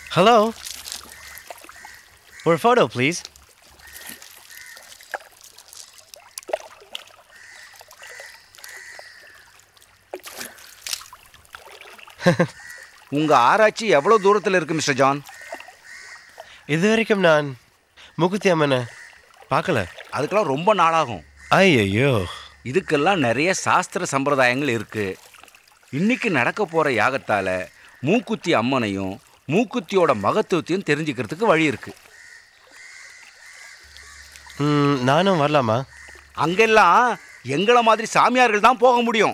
Hello ஒரு photo please உங்க ஆராய்ச்சி எவ்வளவு தூரத்தில் இருக்கு மிஸ்டர் ஜான் இது வரைக்கும் நான் முகுத்தி அம்மனை பார்க்கல அதுக்கெல்லாம் ரொம்ப நாளாகும் ஐயோ இதுக்கெல்லாம் நிறைய சாஸ்திர சம்பிரதாயங்கள் இருக்கு இன்னைக்கு நடக்க போற யாகத்தால மூக்குத்தி அம்மனையும் மூக்குத்தியோட மகத்துவத்தையும் தெரிஞ்சுக்கிறதுக்கு வழி இருக்கு ம், நானும் வரலாமா அங்கெல்லாம் எங்களை மாதிரி சாமியார்கள் தான் போக முடியும்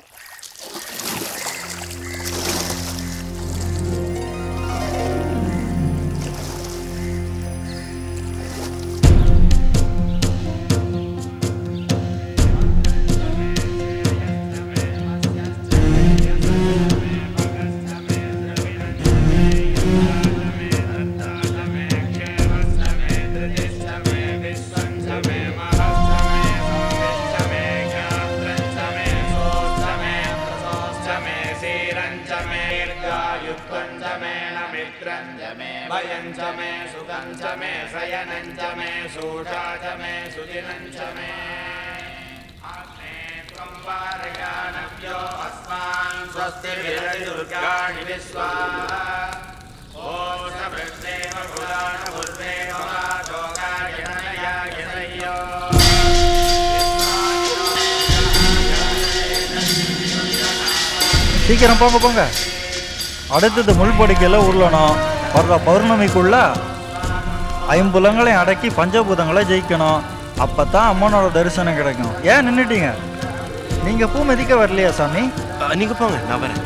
சீக்கிரம் போங்க போங்க அடுத்தது முள்படிக்கையில் உருளணும் வர்ற பௌர்ணமிக்குள்ள ஐம்புலங்களையும் அடக்கி பஞ்சபூதங்களை ஜெயிக்கணும் அப்போ தான் அம்மனோட தரிசனம் கிடைக்கும் ஏன் நின்றுட்டீங்க நீங்கள் பூ மிதிக்க வரலையா சாமி அ, நீங்க போங்க நான் வரேன்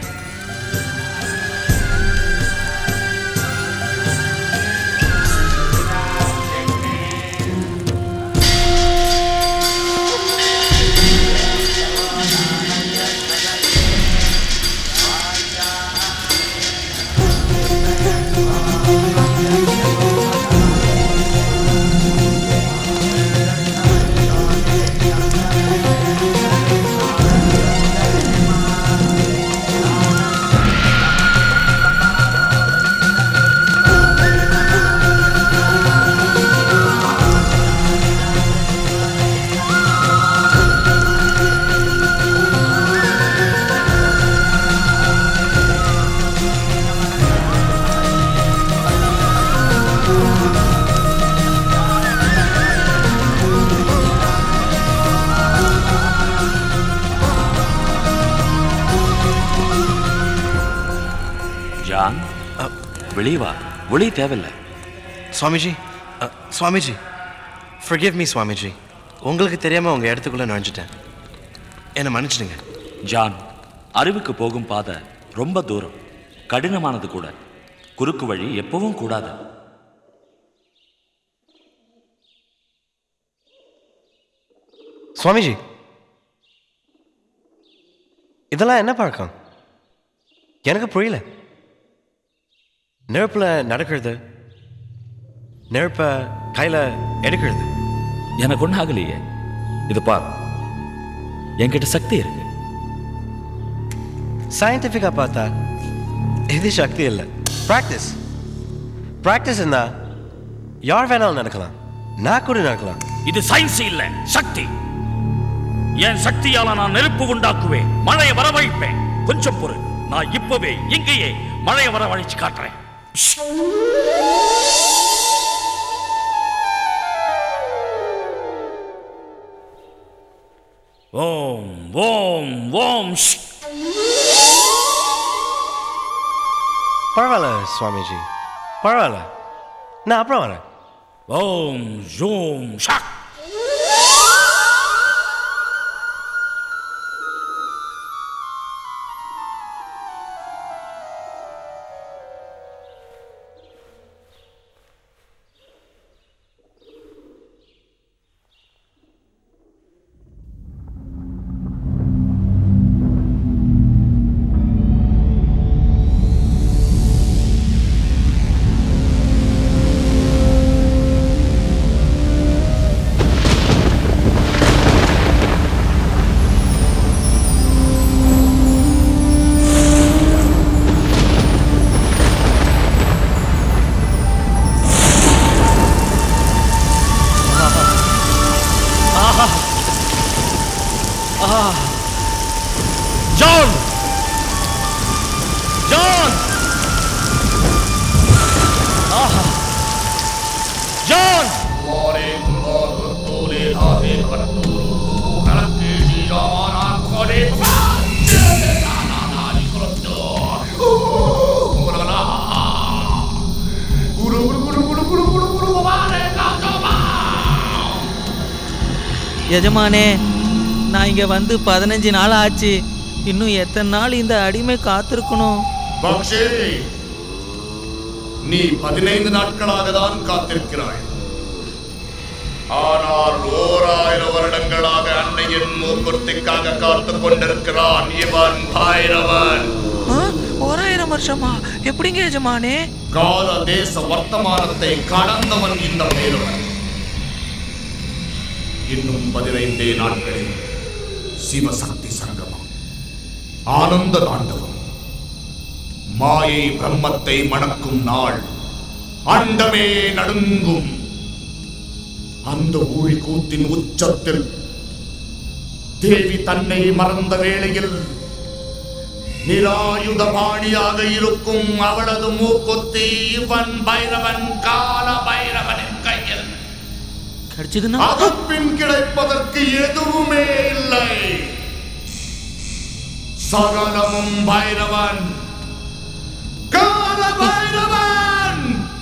ஜான் வெளியே வா ஒளி தேவையில்லை சுவாமிஜி அ, சுவாமிஜி forgive மீ சுவாமிஜி உங்களுக்கு தெரியாம உங்க இடத்துக்குள்ள நுழைஞ்சிட்டேன் என்னை மன்னிச்சிடுங்க ஜான் அறிவுக்கு போகும் பாதை ரொம்ப தூரம் கடினமானது கூட குறுக்கு வழி எப்பவும் கூடாது சுவாமிஜி இதெல்லாம் என்ன பழக்கம் எனக்கு புரியல நெருப்புல நடக்கிறது நெருப்ப கையில எடுக்கிறது எனக்கு ஒன்றும் ஆகலையே இது பார் என்கிட்ட சக்தி இருக்கு சயின்டிஃபிக்கா பார்த்தா இது சக்தி இல்லை ப்ராக்டிஸ் ப்ராக்டிஸ் இருந்தா யார் வேணாலும் நடக்கலாம் நான் கூட நடக்கலாம் இது சயின்ஸ் இல்ல சக்தி என் சக்தியால நான் நெருப்பு உண்டாக்குவேன் மழையை வரவழைப்பேன் கொஞ்சம் பொறு நான் இப்பவே இங்கேயே மழையை வரவழைச்சு காட்டுறேன் ஓம் ஓம் ஓம் ஷ். பரவாயில்ல சுவாமிஜி பரவாயில்ல நான் அப்புறம் வரேன் ஓம் ஜூம் ஷக் எஜமானே நான் இங்கே வந்து பதினஞ்சு நாள் ஆச்சு இன்னும் எத்தனை நாள் இந்த அடிமை காத்திருக்கணும் பக்ஷே நீ பதினைந்து நாட்களாக தான் காத்திருக்கிறாய் ஆனால் ஓர் ஆயிரம் வருடங்களாக அன்னையின் மூக்குத்திக்காக காத்துக் கொண்டிருக்கிறான் இவன் பைரவன் ஓராயிரம் வருஷமா எப்படிங்க எஜமானே கால தேச வர்த்தமானத்தை கடந்தவன் இந்த பைரவன் இன்னும் பதினைந்தே நாட்களில் சிவசக்தி சங்கமம் ஆனந்த தாண்டவம் மாயை பிரம்மத்தை மணக்கும் நாள் அண்டமே நடுங்கும் அந்த ஊழி கூத்தின் உச்சத்தில் தேவி தன்னை மறந்த வேளையில் நிராயுத பாணியாக இருக்கும் அவளது மூக்குத்தி இவன் பைரவன் கால பைரவனின் கையில் கிடைச்சதுன்னா அதற்பின் கிடைப்பதற்கு எதுவுமே இல்லை சகலமும் பைரவன் கால பைரவன்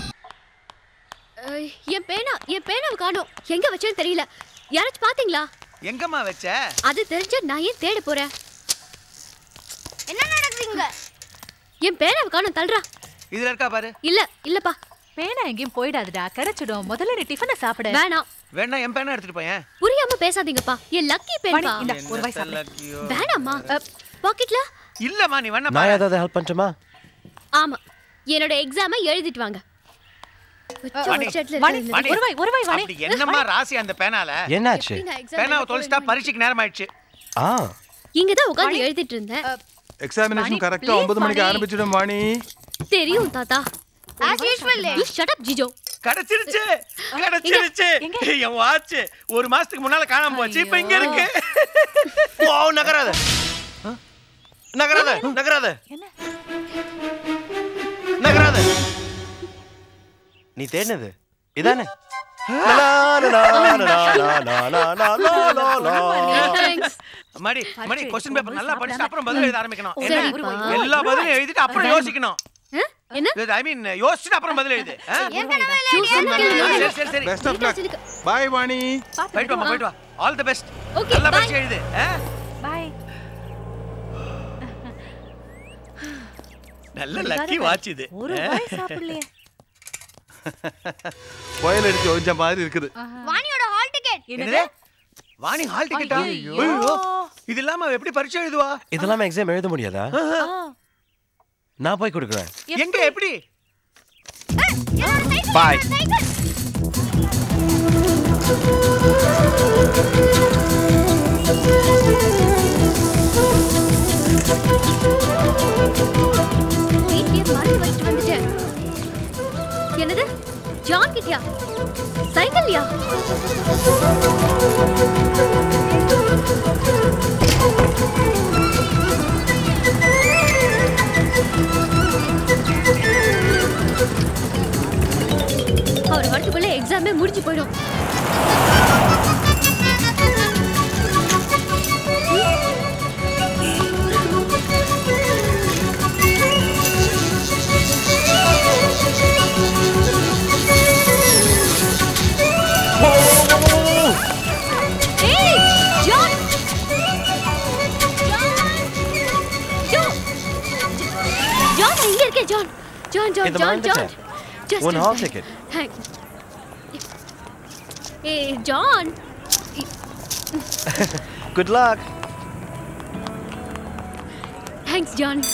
அஹ், என் பேனா என் பேனாவை காணோம் எங்க வச்சேன்னு தெரியல யாராச்சும் பாத்தீங்களா எங்கம்மா வச்ச அது தெரிஞ்சா நான் ஏன் தேட போறேன் என்ன நடக்குதுங்க என் பேனாவை காணோம் தள்ளுறா இதுல இருக்கா பாரு இல்ல இல்லப்பா பேனா எங்கேயும் போயிடாதுடா கிடைச்சிடும் முதல்ல நீ டிஃபனை சாப்பிடு வேணாம் வேணா என் பேனா எடுத்துட்டு போயேன் புரியாம பேசாதீங்கப்பா என் லக்கி பேன்பா இந்த ஒரு வாய் சாப்பிடு வேணாம்மா பாக்கெட்ல இல்லம்மா நீ வேணா நான் ஏதாவது ஹெல்ப் பண்ணட்டுமா ஆமா என்னோட எக்ஸாமை எழுதிட்டு வாங்க உச்ச வாணி, உச்சத்துல வாணி, இருக்கிறது. வாணி, ஒரு வாய் ஒரு வாய் வாணி அப்படி என்னம்மா ராசி அந்த பேனால என்னாச்சு எப்படிங்க exam பேனாவை எழுத தொலைச்சிட்டா போறீங்க? பரீட்சைக்கு நேரம் ஆயிடுச்சு ஆ இங்கதான் உட்கார்ந்து எழுதிட்டு இருந்தேன் எக்ஸாமினேஷன் கரெக்டா please, ஒன்பது மணிக்கு வாணி. ஆரம்பிச்சிடும் வாணி தெரியும் தாத்தா as usual you shut up Jijo கிடைச்சிருச்சு கிடைச்சிருச்சு என் வாட்ச் ஒரு மாசத்துக்கு முன்னால காணாம போச்சு இப்ப இங்க இருக்கு ஓ நகராத ஆ? நகராத நகராத நகராத நீ தேடினது இதானே தேங்க்ஸ் மடி மடி கொஸ்டின் பேப்பர் நல்லா படிச்சு அப்புறம் பதில் எழுத ஆரம்பிக்கணும் சரிப்பா. என்ன எல்லா பதிலும் எழுதிட்டு அப்புறம் யோசிக்கணும் என்ன ஐ மீன் யோசிச்சுட்டு அப்புறம் பதில் எழுது ஆ? டியூஷன் ஆ, சரி சரி சரி best of luck bye Vani போயிட்டு வாமா போயிட்டு வா ஆல் தி பெஸ்ட் Okay, நல்லா bye. படிச்சு எழுது ஆ? பாய் நல்ல லக்கி வாட்ச் இது ஒரு வாய் சாப்பிடலையே புயல் அடிச்சு ஒழிஞ்ச மாதிரி இருக்குது வாணியோட ஹால் டிக்கெட் என்னது வாணி ஹால் டிக்கெட்டா ஐயோ இது இல்லாம அவ எப்படி பரீட்சை எழுதுவா இதெல்லாம் எக்ஸாம் எழுத முடியாதா நான் போய் கொடுக்குறேன் எங்க எப்படி பாய் வீட்லயே மறந்து வச்சுட்டு வந்துட்டேன் என்னது ஜான் கிட்டயா சைக்கிள்யா அவர் வரத்துக்குள்ள எக்ஸாமே முடிஞ்சு போயிடும் ஏய் ஜான் ஜான் ஜான் நான் இங்க இருக்கேன் ஜான் ஜான் ஜான் இந்த ஜான் ஜான் மறந்துட்டேன். Just உன் a hall second. ticket. Thank ஏய் John good luck thanks John